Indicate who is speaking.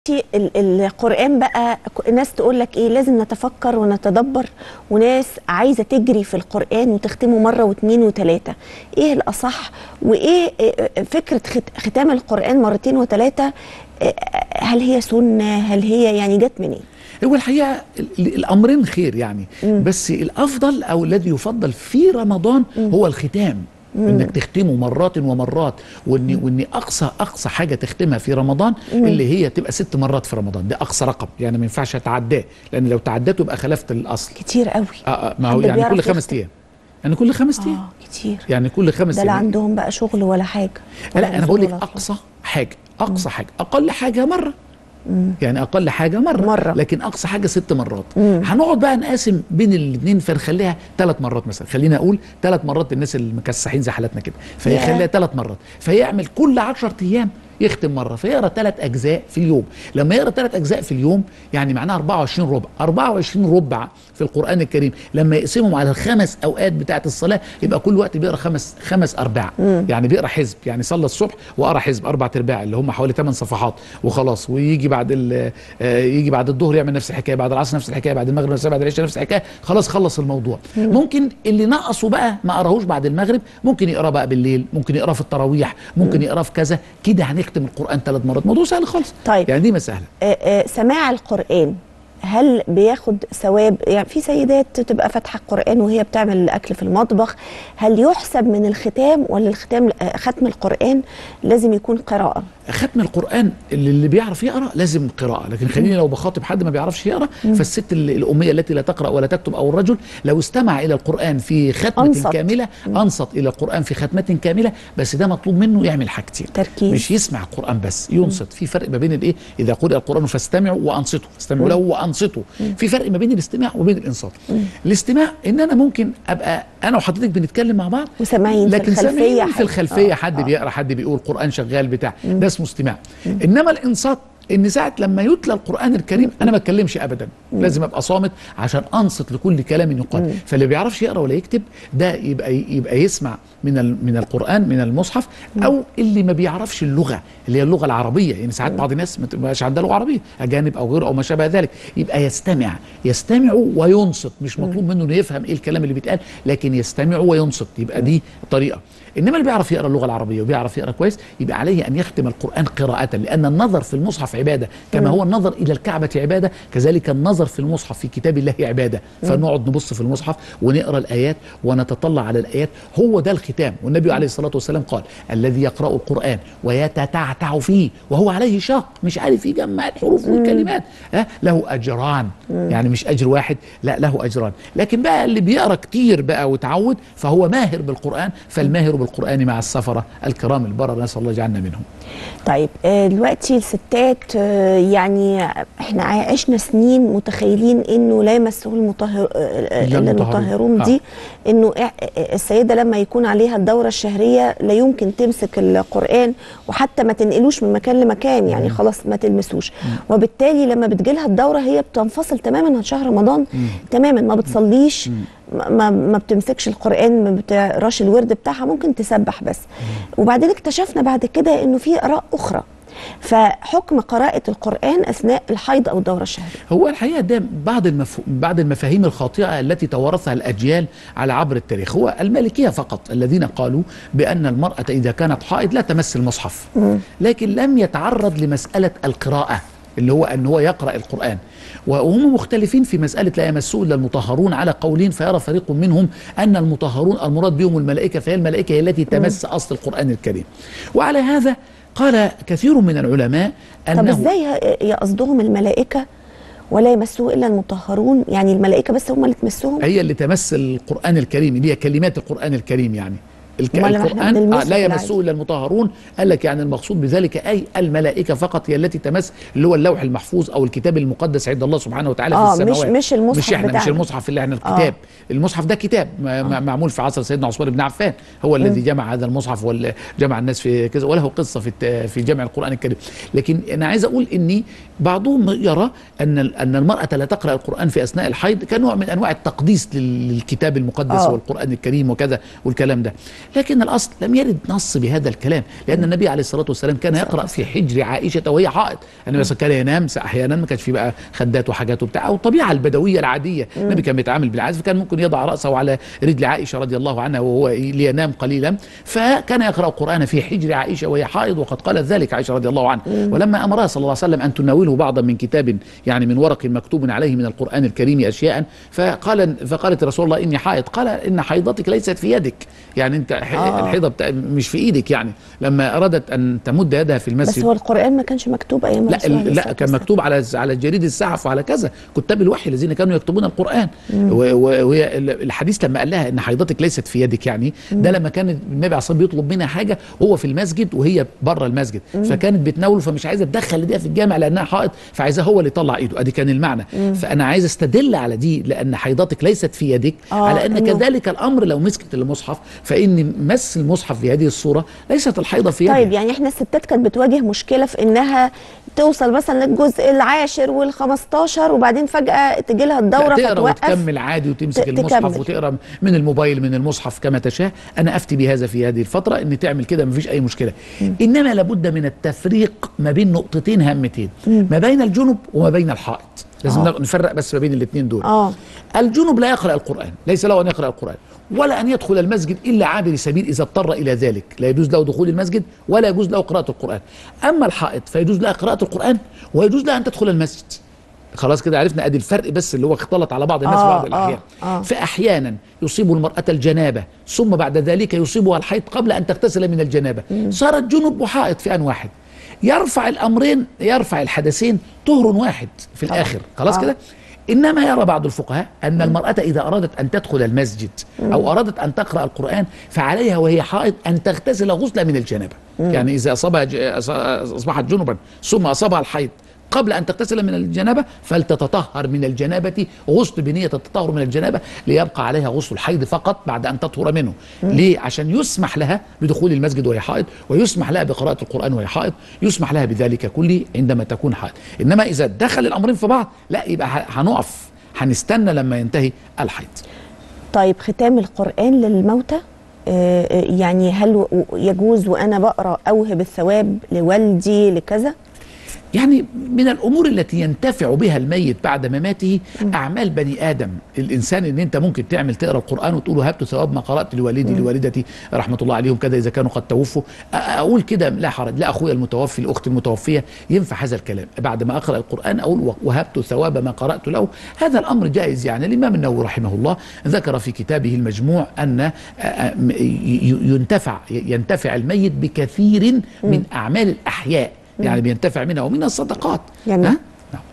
Speaker 1: ال- القرآن بقى ك- ناس تقول لك ايه لازم نتفكر ونتدبر وناس عايزة تجري في القرآن وتختمه مرة واثنين وثلاثة ايه الأصح وايه إيه فكرة خت- ختام القرآن مرتين وثلاثة إيه هل هي سنة هل هي يعني جت منين
Speaker 2: هو الحقيقه ال- الامرين خير يعني بس الافضل او الذي يفضل في رمضان هو الختام انك تختمه مرات ومرات وان وان اقصى اقصى حاجه تختمها في رمضان اللي هي تبقى ست مرات في رمضان ده اقصى رقم يعني ما ينفعش اتعداه لان لو تعديته يبقى خلفت الاصل
Speaker 1: كتير قوي
Speaker 2: آه آه ما هو
Speaker 1: حد
Speaker 2: يعني
Speaker 1: بيعرف
Speaker 2: كل خمس
Speaker 1: يختم؟
Speaker 2: ايام يعني كل خمس ايام
Speaker 1: اه كتير
Speaker 2: يعني كل خمس
Speaker 1: ده لا
Speaker 2: ايام
Speaker 1: عندهم بقى شغل ولا حاجة ولا
Speaker 2: لا انا
Speaker 1: نزول
Speaker 2: بقول لك
Speaker 1: ولا طلوع.
Speaker 2: اقصى حاجه اقصى حاجه اقل حاجه مره يعني اقل حاجه مره
Speaker 1: مرة.
Speaker 2: لكن اقصى حاجه ست مرات هنقعد بقى نقاسم بين الاثنين فنخليها ثلاث مرات مثلا خلينا اقول ثلاث مرات الناس المكسحين زي حالتنا كده فهي
Speaker 1: ياه.
Speaker 2: خليها ثلاث مرات فيعمل كل 10 ايام يختم مره فيقرا ثلاث اجزاء في اليوم لما يقرا ثلاث اجزاء في اليوم يعني معناها 24 ربع 24 ربع في القران الكريم لما يقسمهم على الخمس اوقات بتاعه الصلاه يبقى كل وقت بيقرا خمس خمس ارباع يعني بيقرا حزب يعني صلى الصبح وقرا حزب اربع ارباع اللي هم حوالي 8 صفحات وخلاص ويجي بعد ال- آه، يجي بعد الظهر يعمل نفس الحكايه بعد العصر نفس الحكايه بعد المغرب نفس بعد العشاء نفس الحكايه خلاص خلص الموضوع ممكن اللي نقصه بقى ما قراهوش بعد المغرب ممكن يقراه بقى بالليل ممكن يقراه في التراويح ممكن يقراه في كذا كده هنختم القران ثلاث مرات موضوع سهل خالص
Speaker 1: طيب.
Speaker 2: يعني دي مساله
Speaker 1: آه، آه، سماع القرآن هل بياخد ثواب يعني في سيدات تبقى فاتحه القرآن وهي بتعمل الأكل في المطبخ هل يحسب من الختام ولا الختام آه، ختم القرآن لازم يكون قراءة
Speaker 2: ختم القران اللي, اللي بيعرف يقرا لازم قراءه لكن خليني لو بخاطب حد ما بيعرفش يقرا فالست ال- الاميه التي لا تقرا ولا تكتب او الرجل لو استمع الى القران في ختمه
Speaker 1: أنصت.
Speaker 2: كامله انصت الى القران في ختمه كامله بس ده مطلوب منه يعمل حاجتين
Speaker 1: تركيز.
Speaker 2: مش يسمع القران بس ينصت في فرق ما بين الايه اذا قرئ القران فاستمعوا وانصتوا فاستمعوا له وانصتوا في فرق ما بين الاستماع وبين الانصات الاستماع ان انا ممكن ابقى انا وحضرتك بنتكلم مع بعض
Speaker 1: وسامعين في
Speaker 2: لكن
Speaker 1: الخلفية
Speaker 2: سامعين في
Speaker 1: حاجة.
Speaker 2: الخلفيه
Speaker 1: آه،
Speaker 2: حد
Speaker 1: آه.
Speaker 2: بيقرا حد بيقول قران شغال بتاع ده اسمه استماع انما الانصات ان ساعه لما يتلى القران الكريم انا ما اتكلمش ابدا لازم ابقى صامت عشان انصت لكل كلام يقال فاللي بيعرفش يقرا ولا يكتب ده يبقى يبقى يسمع من ال- من القران من المصحف او اللي ما بيعرفش اللغه اللي هي اللغه العربيه يعني ساعات بعض الناس ما تبقاش عندها لغه عربيه اجانب او غيره او ما شابه ذلك يبقى يستمع يستمع وينصت مش مطلوب منه انه يفهم ايه الكلام اللي بيتقال لكن يستمع وينصت يبقى دي طريقه انما اللي بيعرف يقرا اللغه العربيه وبيعرف يقرا كويس يبقى عليه ان يختم القران قراءه لان النظر في المصحف عباده كما هو النظر الى الكعبه عباده كذلك النظر في المصحف في كتاب الله عباده فنقعد نبص في المصحف ونقرا الايات ونتطلع على الايات هو ده الختام والنبي عليه الصلاه والسلام قال الذي يقرا القران ويتتعتع فيه وهو عليه شاق مش عارف يجمع الحروف والكلمات ها له اجران يعني مش اجر واحد لا له اجران لكن بقى اللي بيقرا كتير بقى وتعود فهو ماهر بالقران فالماهر بالقران مع السفره الكرام البرر نسال الله يجعلنا منهم
Speaker 1: طيب آه، دلوقتي الستات آه، يعني احنا عشنا سنين متخيلين انه لا يمسه المطهر آه،
Speaker 2: إلا
Speaker 1: الا
Speaker 2: المطهرون.
Speaker 1: المطهرون
Speaker 2: آه.
Speaker 1: دي انه إع- آه، السيده لما يكون عليها الدوره الشهريه لا يمكن تمسك القران وحتى ما تنقلوش من مكان لمكان يعني خلاص ما تلمسوش وبالتالي لما بتجيلها الدوره هي بتنفصل تماما عن شهر رمضان تماما ما بتصليش ما- ما ما بتمسكش القران ما بتقراش الورد بتاعها ممكن تسبح بس وبعدين اكتشفنا بعد كده انه في اراء اخرى فحكم قراءه القران اثناء الحيض او الدوره الشهريه
Speaker 2: هو الحقيقه ده بعض المف... بعض المفاهيم الخاطئه التي توارثها الاجيال على عبر التاريخ هو المالكيه فقط الذين قالوا بان المراه اذا كانت حائض لا تمس المصحف لكن لم يتعرض لمساله القراءه اللي هو ان هو يقرا القران وهم مختلفين في مساله لا يمسه الا المطهرون على قولين فيرى فريق منهم ان المطهرون المراد بهم الملائكه فهي الملائكه هي التي تمس اصل القران الكريم وعلى هذا قال كثير من العلماء
Speaker 1: طب
Speaker 2: انه
Speaker 1: ازاي ه- يقصدهم الملائكه ولا يمسوه الا المطهرون يعني الملائكه بس هم اللي تمسهم
Speaker 2: هي اللي تمس القرآن الكريم اللي هي كلمات القرآن الكريم يعني الك...
Speaker 1: أمال لما إحنا
Speaker 2: القرآن
Speaker 1: بنلمسه
Speaker 2: آه لا
Speaker 1: في
Speaker 2: يمسه
Speaker 1: العادي.
Speaker 2: إلا المطهرون قال لك يعني المقصود بذلك أي الملائكة فقط هي التي تمس اللي هو اللوح المحفوظ أو الكتاب المقدس عند الله سبحانه وتعالى
Speaker 1: آه،
Speaker 2: في
Speaker 1: مش-
Speaker 2: السماوات
Speaker 1: مش المصحف
Speaker 2: مش احنا مش
Speaker 1: بتاعنا.
Speaker 2: المصحف اللي احنا الكتاب آه. المصحف ده كتاب آه. معمول في عصر سيدنا عثمان بن عفان هو الذي جمع هذا المصحف وجمع الناس في كذا وله قصة في الت- في جمع القرآن الكريم لكن أنا عايز أقول إني بعضهم يرى أن أن المرأة لا تقرأ القرآن في أثناء الحيض كنوع من أنواع التقديس لل- للكتاب المقدس
Speaker 1: آه.
Speaker 2: والقرآن الكريم وكذا والكلام ده لكن الاصل لم يرد نص بهذا الكلام لان النبي عليه الصلاه والسلام كان يقرا في حجر عائشه وهي حائض النبي مثلا كان ينام احيانا ما كانش في بقى خدات وحاجات وبتاع او الطبيعه البدويه العاديه النبي كان بيتعامل بالعادة فكان ممكن يضع راسه على رجل عائشه رضي الله عنها وهو لينام قليلا فكان يقرا القران في حجر عائشه وهي حائض وقد قالت ذلك عائشه رضي الله عنها ولما امرها صلى الله عليه وسلم ان تناوله بعضا من كتاب يعني من ورق مكتوب عليه من القران الكريم اشياء فقال فقالت رسول الله اني حائض قال ان حيضتك ليست في يدك يعني انت ح-
Speaker 1: آه.
Speaker 2: الحيضه بتاع مش في ايدك يعني لما ارادت ان تمد يدها في المسجد
Speaker 1: بس هو القران ما كانش مكتوب ايام
Speaker 2: لا
Speaker 1: الرسول عليه
Speaker 2: لا
Speaker 1: الصلاة
Speaker 2: كان
Speaker 1: والسلام.
Speaker 2: مكتوب على على جريد السحف وعلى كذا كتاب الوحي الذين كانوا يكتبون القران و- و- وهي ال- الحديث لما قال لها ان حيضتك ليست في يدك يعني ده لما كان النبي عليه الصلاه والسلام بيطلب منها حاجه هو في المسجد وهي بره المسجد فكانت بتناوله فمش عايزه تدخل ايديها في الجامع لانها حائض فعايزاه هو اللي يطلع ايده ادي كان المعنى فانا عايز استدل على دي لان حيضتك ليست في يدك
Speaker 1: آه،
Speaker 2: على ان
Speaker 1: إنه-
Speaker 2: كذلك الامر لو مسكت المصحف فان مس المصحف في هذه الصوره ليست الحيضه في يدها
Speaker 1: طيب يعني احنا الستات كانت بتواجه مشكله في انها توصل مثلا للجزء العاشر وال15 وبعدين فجاه تجي لها الدوره
Speaker 2: لا تقرا
Speaker 1: فتوقف
Speaker 2: وتكمل عادي وتمسك
Speaker 1: ت-
Speaker 2: المصحف
Speaker 1: تكمل.
Speaker 2: وتقرا من الموبايل من المصحف كما تشاء انا افتي بهذا في هذه الفتره ان تعمل كده مفيش اي مشكله انما لابد من التفريق ما بين نقطتين هامتين ما بين الجنب وما بين الحائط لازم
Speaker 1: آه.
Speaker 2: نفرق بس ما بين الاثنين دول
Speaker 1: اه
Speaker 2: الجنب لا يقرا القران ليس له ان يقرا القران ولا ان يدخل المسجد الا عابر سبيل اذا اضطر الى ذلك لا يجوز له دخول المسجد ولا يجوز له قراءه القران اما الحائط فيجوز لها قراءه القران ويجوز لها ان تدخل المسجد خلاص كده عرفنا ادي الفرق بس اللي هو اختلط على بعض الناس
Speaker 1: آه،
Speaker 2: بعض الاحيان
Speaker 1: آه، آه.
Speaker 2: فاحيانا يصيب المراه الجنابه ثم بعد ذلك يصيبها الحيض قبل ان تغتسل من الجنابه صارت جنب وحائط في ان واحد يرفع الامرين يرفع الحدثين طهر واحد في
Speaker 1: طبعا.
Speaker 2: الاخر خلاص
Speaker 1: آه.
Speaker 2: كده انما يرى بعض الفقهاء ان المراه اذا ارادت ان تدخل المسجد او ارادت ان تقرا القران فعليها وهي حائض ان تغتسل غسلا من الجنابه يعني اذا اصابها ج- اصبحت جنبا ثم اصابها الحيض قبل ان تغتسل من الجنابه فلتتطهر من الجنابه غسل بنيه التطهر من الجنابه ليبقى عليها غسل الحيض فقط بعد ان تطهر منه ليه عشان يسمح لها بدخول المسجد وهي حائض ويسمح لها بقراءه القران وهي حائض يسمح لها بذلك كله عندما تكون حائض انما اذا دخل الامرين في بعض لا يبقى ه- هنقف هنستنى لما ينتهي الحيض
Speaker 1: طيب ختام القران للموتى آه، آه، يعني هل و- يجوز وانا بقرا اوهب الثواب لوالدي لكذا
Speaker 2: يعني من الامور التي ينتفع بها الميت بعد مماته اعمال بني ادم الانسان ان انت ممكن تعمل تقرا القران وتقول وهبت ثواب ما قرات لوالدي لوالدتي رحمه الله عليهم كذا اذا كانوا قد توفوا أ- اقول كده لا حرج لا اخويا المتوفي الاخت المتوفيه ينفع هذا الكلام بعد ما اقرا القران اقول وهبت ثواب ما قرات له هذا الامر جائز يعني الامام النووي رحمه الله ذكر في كتابه المجموع ان أ- أ- م- ي- ينتفع ينتفع الميت بكثير من اعمال الاحياء يعني بينتفع منها ومن الصدقات
Speaker 1: يعني
Speaker 2: ها؟